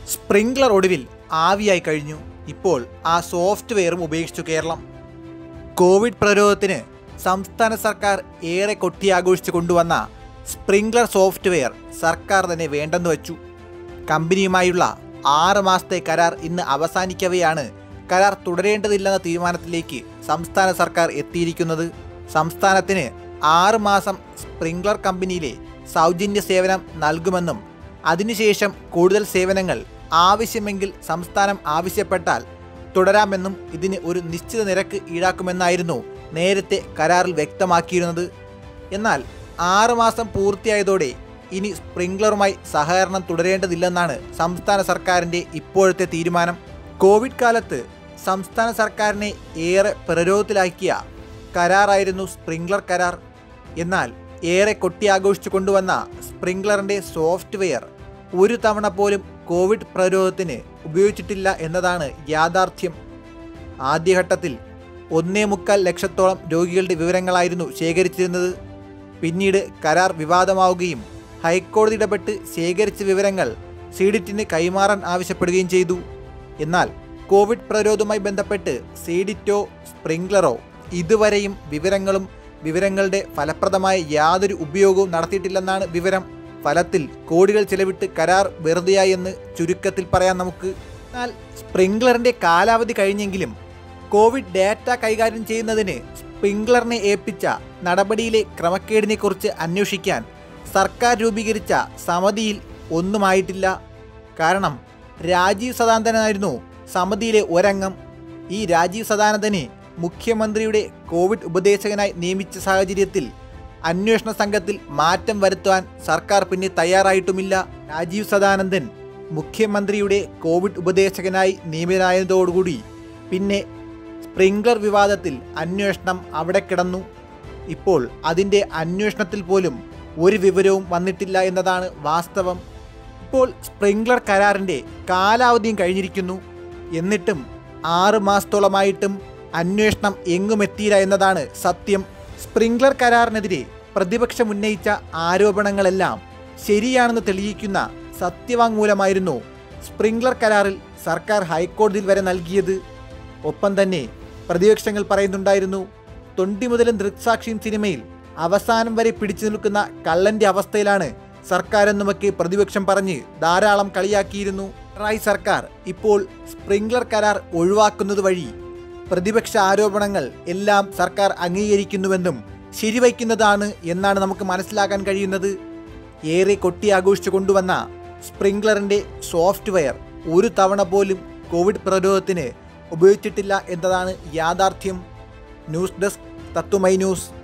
sprinkler ഒടുവിൽ ആവിയായി കഴിഞ്ഞു ഇപ്പോൾ ആ സോഫ്റ്റ്വെയറും ഉപേക്ഷിച്ചു കേരളം കോവിഡ് പ്രതിരോധത്തിന് സംസ്ഥാന സർക്കാർ ഏറെ കൊട്ടിയാഘോഷിച്ച് കൊണ്ടുവന്ന സ്പ്രിംഗ്ലർ സോഫ്റ്റ്വെയർ സർക്കാർ തന്നെ വേണ്ടെന്ന് വച്ചു കമ്പനിയുമായുള്ള ആറ് മാസത്തെ കരാർ ഇന്ന് അവസാനിക്കവെയാണ് കരാർ തുടരേണ്ടതില്ലെന്ന തീരുമാനത്തിലേക്ക് സംസ്ഥാന സർക്കാർ എത്തിയിരിക്കുന്നത് സംസ്ഥാനത്തിന് ആറ് മാസം സ്പ്രിംഗ്ലർ കമ്പനിയിലെ സൗജന്യ സേവനം നൽകുമെന്നും അതിനുശേഷം കൂടുതൽ സേവനങ്ങൾ ആവശ്യമെങ്കിൽ സംസ്ഥാനം ആവശ്യപ്പെട്ടാൽ തുടരാമെന്നും ഇതിന് ഒരു നിശ്ചിത നിരക്ക് ഈടാക്കുമെന്നായിരുന്നു നേരത്തെ കരാറിൽ വ്യക്തമാക്കിയിരുന്നത് എന്നാൽ ആറ് മാസം പൂർത്തിയായതോടെ ഇനി സ്പ്രിംഗ്ലറുമായി സഹകരണം തുടരേണ്ടതില്ലെന്നാണ് സംസ്ഥാന സർക്കാരിൻ്റെ ഇപ്പോഴത്തെ തീരുമാനം കോവിഡ് കാലത്ത് സംസ്ഥാന സർക്കാരിനെ ഏറെ പ്രതിരോധത്തിലാക്കിയ കരാറായിരുന്നു സ്പ്രിംഗ്ലർ കരാർ എന്നാൽ ഏറെ കൊട്ടിയാഘോഷിച്ചു കൊണ്ടുവന്ന സ്പ്രിംഗ്ലറിൻ്റെ സോഫ്റ്റ്വെയർ ഒരു തവണ പോലും കോവിഡ് പ്രതിരോധത്തിന് ഉപയോഗിച്ചിട്ടില്ല എന്നതാണ് യാഥാർത്ഥ്യം ആദ്യഘട്ടത്തിൽ ഒന്നേ മുക്കാൽ ലക്ഷത്തോളം രോഗികളുടെ വിവരങ്ങളായിരുന്നു ശേഖരിച്ചിരുന്നത് പിന്നീട് കരാർ വിവാദമാവുകയും ഹൈക്കോടതി ഇടപെട്ട് ശേഖരിച്ച വിവരങ്ങൾ സീഡിറ്റിന് കൈമാറാൻ ആവശ്യപ്പെടുകയും ചെയ്തു എന്നാൽ കോവിഡ് പ്രതിരോധവുമായി ബന്ധപ്പെട്ട് സീഡിറ്റോ സ്പ്രിംഗ്ലറോ ഇതുവരെയും വിവരങ്ങളും വിവരങ്ങളുടെ ഫലപ്രദമായ യാതൊരു ഉപയോഗവും നടത്തിയിട്ടില്ലെന്നാണ് വിവരം ഫലത്തിൽ കോടികൾ ചെലവിട്ട് കരാർ വെറുതെയായി എന്ന് ചുരുക്കത്തിൽ പറയാം നമുക്ക് എന്നാൽ സ്പ്രിംഗ്ലറിന്റെ കാലാവധി കഴിഞ്ഞെങ്കിലും കോവിഡ് ഡാറ്റ കൈകാര്യം ചെയ്യുന്നതിന് സ്പ്രിംഗ്ലറിനെ ഏൽപ്പിച്ച നടപടിയിലെ ക്രമക്കേടിനെക്കുറിച്ച് അന്വേഷിക്കാൻ സർക്കാർ രൂപീകരിച്ച സമിതിയിൽ ഒന്നുമായിട്ടില്ല കാരണം രാജീവ് സദാനന്ദനായിരുന്നു സമിതിയിലെ ഒരംഗം ഈ രാജീവ് സദാനന്ദനെ മുഖ്യമന്ത്രിയുടെ കോവിഡ് ഉപദേശകനായി നിയമിച്ച സാഹചര്യത്തിൽ അന്വേഷണ സംഘത്തിൽ മാറ്റം വരുത്തുവാൻ സർക്കാർ പിന്നെ തയ്യാറായിട്ടുമില്ല രാജീവ് സദാനന്ദൻ മുഖ്യമന്ത്രിയുടെ കോവിഡ് ഉപദേശകനായി നിയമിതനായതോടുകൂടി പിന്നെ സ്പ്രിംഗ്ലർ വിവാദത്തിൽ അന്വേഷണം അവിടെ കിടന്നു ഇപ്പോൾ അതിൻ്റെ അന്വേഷണത്തിൽ പോലും ഒരു വിവരവും വന്നിട്ടില്ല എന്നതാണ് വാസ്തവം ഇപ്പോൾ സ്പ്രിംഗ്ലർ കരാറിൻ്റെ കാലാവധിയും കഴിഞ്ഞിരിക്കുന്നു എന്നിട്ടും ആറ് മാസത്തോളമായിട്ടും അന്വേഷണം എങ്ങും എത്തിയില്ല എന്നതാണ് സത്യം സ്പ്രിംഗ്ലർ കരാറിനെതിരെ പ്രതിപക്ഷം ഉന്നയിച്ച ആരോപണങ്ങളെല്ലാം ശരിയാണെന്ന് തെളിയിക്കുന്ന സത്യവാങ്മൂലമായിരുന്നു സ്പ്രിംഗ്ലർ കരാറിൽ സർക്കാർ ഹൈക്കോടതിയിൽ വരെ നൽകിയത് ഒപ്പം തന്നെ പ്രതിപക്ഷങ്ങൾ പറയുന്നുണ്ടായിരുന്നു തൊണ്ടി മുതലും ദൃക്സാക്ഷിയും സിനിമയിൽ അവസാനം വരെ പിടിച്ചു നിൽക്കുന്ന കള്ളന്റെ അവസ്ഥയിലാണ് സർക്കാർ എന്നുമൊക്കെ പ്രതിപക്ഷം പറഞ്ഞ് ധാരാളം കളിയാക്കിയിരുന്നു പിണറായി സർക്കാർ ഇപ്പോൾ സ്പ്രിംഗ്ലർ കരാർ ഒഴിവാക്കുന്നത് വഴി പ്രതിപക്ഷ ആരോപണങ്ങൾ എല്ലാം സർക്കാർ അംഗീകരിക്കുന്നുവെന്നും ശരിവയ്ക്കുന്നതാണ് എന്നാണ് നമുക്ക് മനസ്സിലാക്കാൻ കഴിയുന്നത് ഏറെ കൊട്ടിയാഘോഷിച്ചു കൊണ്ടുവന്ന സ്പ്രിംഗ്ലറിൻ്റെ സോഫ്റ്റ്വെയർ ഒരു തവണ പോലും കോവിഡ് പ്രതിരോധത്തിന് ഉപയോഗിച്ചിട്ടില്ല എന്നതാണ് യാഥാർത്ഥ്യം ന്യൂസ് ഡെസ്ക് തത്വമൈ ന്യൂസ്